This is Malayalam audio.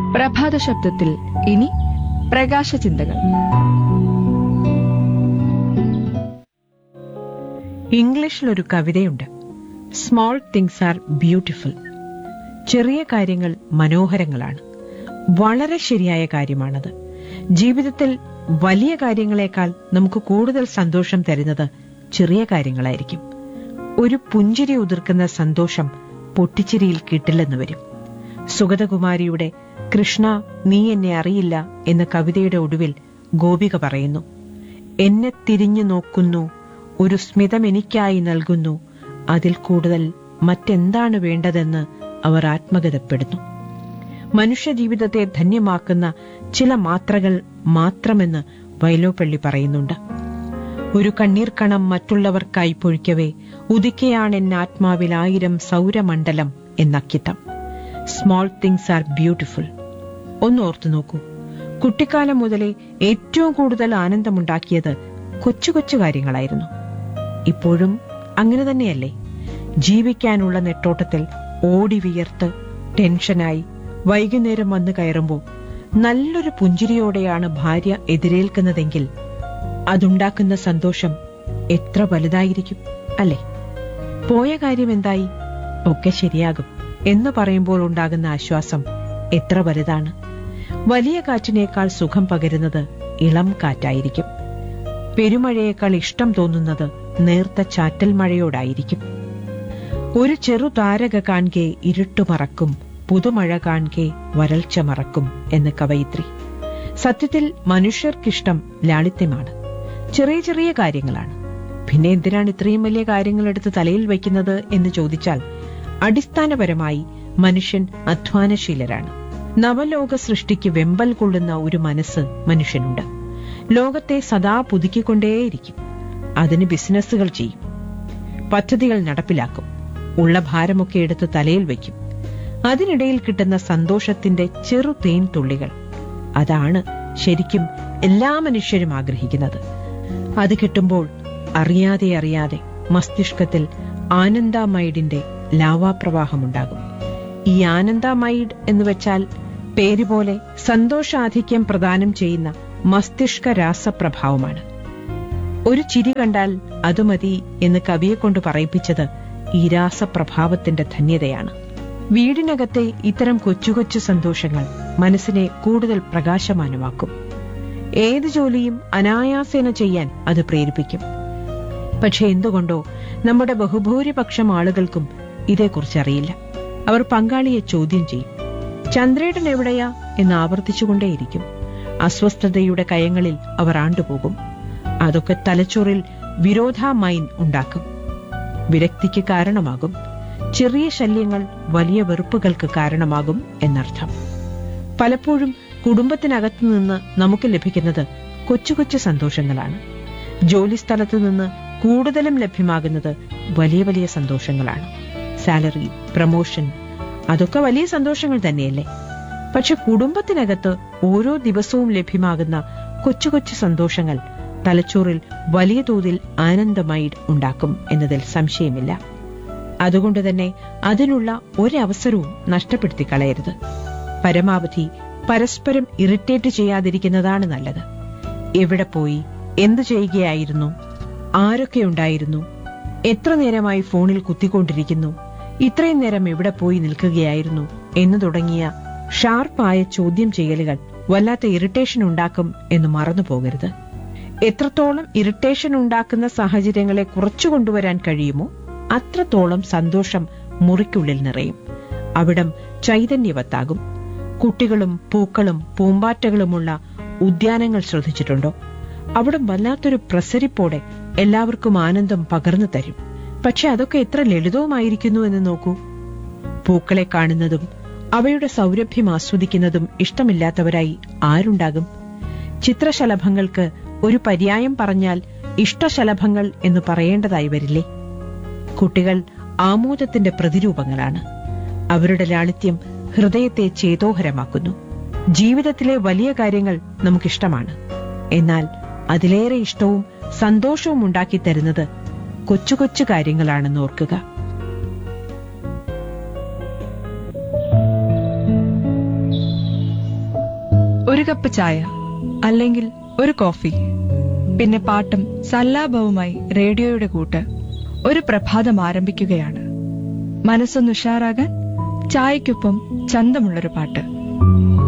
പ്രഭാത ശബ്ദത്തിൽ ഇനി പ്രകാശ ചിന്തകൾ ഇംഗ്ലീഷിലൊരു കവിതയുണ്ട് സ്മോൾ തിങ്സ് ആർ ബ്യൂട്ടിഫുൾ ചെറിയ കാര്യങ്ങൾ മനോഹരങ്ങളാണ് വളരെ ശരിയായ കാര്യമാണത് ജീവിതത്തിൽ വലിയ കാര്യങ്ങളെക്കാൾ നമുക്ക് കൂടുതൽ സന്തോഷം തരുന്നത് ചെറിയ കാര്യങ്ങളായിരിക്കും ഒരു പുഞ്ചിരി ഉതിർക്കുന്ന സന്തോഷം പൊട്ടിച്ചിരിയിൽ കിട്ടില്ലെന്ന് വരും സുഗതകുമാരിയുടെ കൃഷ്ണ നീ എന്നെ അറിയില്ല എന്ന കവിതയുടെ ഒടുവിൽ ഗോപിക പറയുന്നു എന്നെ തിരിഞ്ഞു നോക്കുന്നു ഒരു സ്മിതം എനിക്കായി നൽകുന്നു അതിൽ കൂടുതൽ മറ്റെന്താണ് വേണ്ടതെന്ന് അവർ ആത്മഗതപ്പെടുന്നു മനുഷ്യജീവിതത്തെ ധന്യമാക്കുന്ന ചില മാത്രകൾ മാത്രമെന്ന് വയലോപ്പള്ളി പറയുന്നുണ്ട് ഒരു കണ്ണീർക്കണം മറ്റുള്ളവർക്കായി പൊഴിക്കവേ ഉദിക്കയാണ് എൻ ആത്മാവിൽ ആയിരം സൗരമണ്ഡലം എന്നക്കിത്തം സ്മോൾ തിങ്സ് ആർ ബ്യൂട്ടിഫുൾ ഒന്ന് ഓർത്തു നോക്കൂ കുട്ടിക്കാലം മുതലേ ഏറ്റവും കൂടുതൽ ആനന്ദമുണ്ടാക്കിയത് കൊച്ചു കൊച്ചു കാര്യങ്ങളായിരുന്നു ഇപ്പോഴും അങ്ങനെ തന്നെയല്ലേ ജീവിക്കാനുള്ള നെട്ടോട്ടത്തിൽ ഓടി വിയർത്ത് ടെൻഷനായി വൈകുന്നേരം വന്നു കയറുമ്പോൾ നല്ലൊരു പുഞ്ചിരിയോടെയാണ് ഭാര്യ എതിരേൽക്കുന്നതെങ്കിൽ അതുണ്ടാക്കുന്ന സന്തോഷം എത്ര വലുതായിരിക്കും അല്ലേ പോയ കാര്യം എന്തായി ഒക്കെ ശരിയാകും എന്ന് പറയുമ്പോൾ ഉണ്ടാകുന്ന ആശ്വാസം എത്ര വലുതാണ് വലിയ കാറ്റിനേക്കാൾ സുഖം പകരുന്നത് ഇളം കാറ്റായിരിക്കും പെരുമഴയേക്കാൾ ഇഷ്ടം തോന്നുന്നത് നേർത്ത ചാറ്റൽ മഴയോടായിരിക്കും ഒരു ചെറു താരക കാൺകെ ഇരുട്ടു മറക്കും പുതുമഴ കാൺകെ വരൾച്ച മറക്കും എന്ന് കവയിത്രി സത്യത്തിൽ മനുഷ്യർക്കിഷ്ടം ലാളിത്യമാണ് ചെറിയ ചെറിയ കാര്യങ്ങളാണ് പിന്നെ എന്തിനാണ് ഇത്രയും വലിയ കാര്യങ്ങൾ എടുത്ത് തലയിൽ വയ്ക്കുന്നത് എന്ന് ചോദിച്ചാൽ അടിസ്ഥാനപരമായി മനുഷ്യൻ അധ്വാനശീലരാണ് നവലോക സൃഷ്ടിക്ക് വെമ്പൽ കൊള്ളുന്ന ഒരു മനസ്സ് മനുഷ്യനുണ്ട് ലോകത്തെ സദാ പുതുക്കിക്കൊണ്ടേയിരിക്കും അതിന് ബിസിനസ്സുകൾ ചെയ്യും പദ്ധതികൾ നടപ്പിലാക്കും ഉള്ള ഭാരമൊക്കെ എടുത്ത് തലയിൽ വയ്ക്കും അതിനിടയിൽ കിട്ടുന്ന സന്തോഷത്തിന്റെ ചെറു തേൻ തുള്ളികൾ അതാണ് ശരിക്കും എല്ലാ മനുഷ്യരും ആഗ്രഹിക്കുന്നത് അത് കിട്ടുമ്പോൾ അറിയാതെ അറിയാതെ മസ്തിഷ്കത്തിൽ ആനന്ദമൈഡിന്റെ ലാവാപ്രവാഹമുണ്ടാകും ഈ ആനന്ദമൈഡ് എന്ന് വെച്ചാൽ പേരുപോലെ സന്തോഷാധിക്യം പ്രദാനം ചെയ്യുന്ന മസ്തിഷ്ക രാസപ്രഭാവമാണ് ഒരു ചിരി കണ്ടാൽ അത് മതി എന്ന് കവിയെ കൊണ്ട് പറയിപ്പിച്ചത് ഈ രാസപ്രഭാവത്തിന്റെ ധന്യതയാണ് വീടിനകത്തെ ഇത്തരം കൊച്ചു കൊച്ചു സന്തോഷങ്ങൾ മനസ്സിനെ കൂടുതൽ പ്രകാശമാനമാക്കും ഏത് ജോലിയും അനായാസേന ചെയ്യാൻ അത് പ്രേരിപ്പിക്കും പക്ഷെ എന്തുകൊണ്ടോ നമ്മുടെ ബഹുഭൂരിപക്ഷം ആളുകൾക്കും ഇതേക്കുറിച്ച് അറിയില്ല അവർ പങ്കാളിയെ ചോദ്യം ചെയ്യും ചന്ദ്രേട്ടൻ എവിടെയാ എന്ന് ആവർത്തിച്ചുകൊണ്ടേയിരിക്കും അസ്വസ്ഥതയുടെ കയങ്ങളിൽ അവർ ആണ്ടുപോകും അതൊക്കെ തലച്ചോറിൽ വിരോധാമൈൻ ഉണ്ടാക്കും വിരക്തിക്ക് കാരണമാകും ചെറിയ ശല്യങ്ങൾ വലിയ വെറുപ്പുകൾക്ക് കാരണമാകും എന്നർത്ഥം പലപ്പോഴും കുടുംബത്തിനകത്തു നിന്ന് നമുക്ക് ലഭിക്കുന്നത് കൊച്ചു കൊച്ചു സന്തോഷങ്ങളാണ് ജോലിസ്ഥലത്ത് നിന്ന് കൂടുതലും ലഭ്യമാകുന്നത് വലിയ വലിയ സന്തോഷങ്ങളാണ് സാലറി പ്രമോഷൻ അതൊക്കെ വലിയ സന്തോഷങ്ങൾ തന്നെയല്ലേ പക്ഷെ കുടുംബത്തിനകത്ത് ഓരോ ദിവസവും ലഭ്യമാകുന്ന കൊച്ചു കൊച്ചു സന്തോഷങ്ങൾ തലച്ചോറിൽ വലിയ തോതിൽ ആനന്ദമായി ഉണ്ടാക്കും എന്നതിൽ സംശയമില്ല അതുകൊണ്ട് തന്നെ അതിനുള്ള ഒരവസരവും നഷ്ടപ്പെടുത്തി കളയരുത് പരമാവധി പരസ്പരം ഇറിറ്റേറ്റ് ചെയ്യാതിരിക്കുന്നതാണ് നല്ലത് എവിടെ പോയി എന്തു ചെയ്യുകയായിരുന്നു ആരൊക്കെ ഉണ്ടായിരുന്നു എത്ര നേരമായി ഫോണിൽ കുത്തിക്കൊണ്ടിരിക്കുന്നു ഇത്രയും നേരം എവിടെ പോയി നിൽക്കുകയായിരുന്നു എന്ന് തുടങ്ങിയ ഷാർപ്പായ ചോദ്യം ചെയ്യലുകൾ വല്ലാത്ത ഇറിറ്റേഷൻ ഉണ്ടാക്കും എന്ന് മറന്നു പോകരുത് എത്രത്തോളം ഇറിറ്റേഷൻ ഉണ്ടാക്കുന്ന സാഹചര്യങ്ങളെ കുറച്ചു കൊണ്ടുവരാൻ കഴിയുമോ അത്രത്തോളം സന്തോഷം മുറിക്കുള്ളിൽ നിറയും അവിടം ചൈതന്യവത്താകും കുട്ടികളും പൂക്കളും പൂമ്പാറ്റകളുമുള്ള ഉദ്യാനങ്ങൾ ശ്രദ്ധിച്ചിട്ടുണ്ടോ അവിടം വല്ലാത്തൊരു പ്രസരിപ്പോടെ എല്ലാവർക്കും ആനന്ദം പകർന്നു തരും പക്ഷെ അതൊക്കെ എത്ര ലളിതവുമായിരിക്കുന്നു എന്ന് നോക്കൂ പൂക്കളെ കാണുന്നതും അവയുടെ സൗരഭ്യം ആസ്വദിക്കുന്നതും ഇഷ്ടമില്ലാത്തവരായി ആരുണ്ടാകും ചിത്രശലഭങ്ങൾക്ക് ഒരു പര്യായം പറഞ്ഞാൽ ഇഷ്ടശലഭങ്ങൾ എന്ന് പറയേണ്ടതായി വരില്ലേ കുട്ടികൾ ആമോദത്തിന്റെ പ്രതിരൂപങ്ങളാണ് അവരുടെ ലാളിത്യം ഹൃദയത്തെ ചേതോഹരമാക്കുന്നു ജീവിതത്തിലെ വലിയ കാര്യങ്ങൾ നമുക്കിഷ്ടമാണ് എന്നാൽ അതിലേറെ ഇഷ്ടവും സന്തോഷവും ഉണ്ടാക്കി തരുന്നത് കൊച്ചു കൊച്ചു കാര്യങ്ങളാണെന്ന് ഓർക്കുക ഒരു കപ്പ് ചായ അല്ലെങ്കിൽ ഒരു കോഫി പിന്നെ പാട്ടും സല്ലാപവുമായി റേഡിയോയുടെ കൂട്ട് ഒരു പ്രഭാതം ആരംഭിക്കുകയാണ് മനസ്സൊന്ന് ഉഷാറാകാൻ ചായക്കൊപ്പം ചന്തമുള്ളൊരു പാട്ട്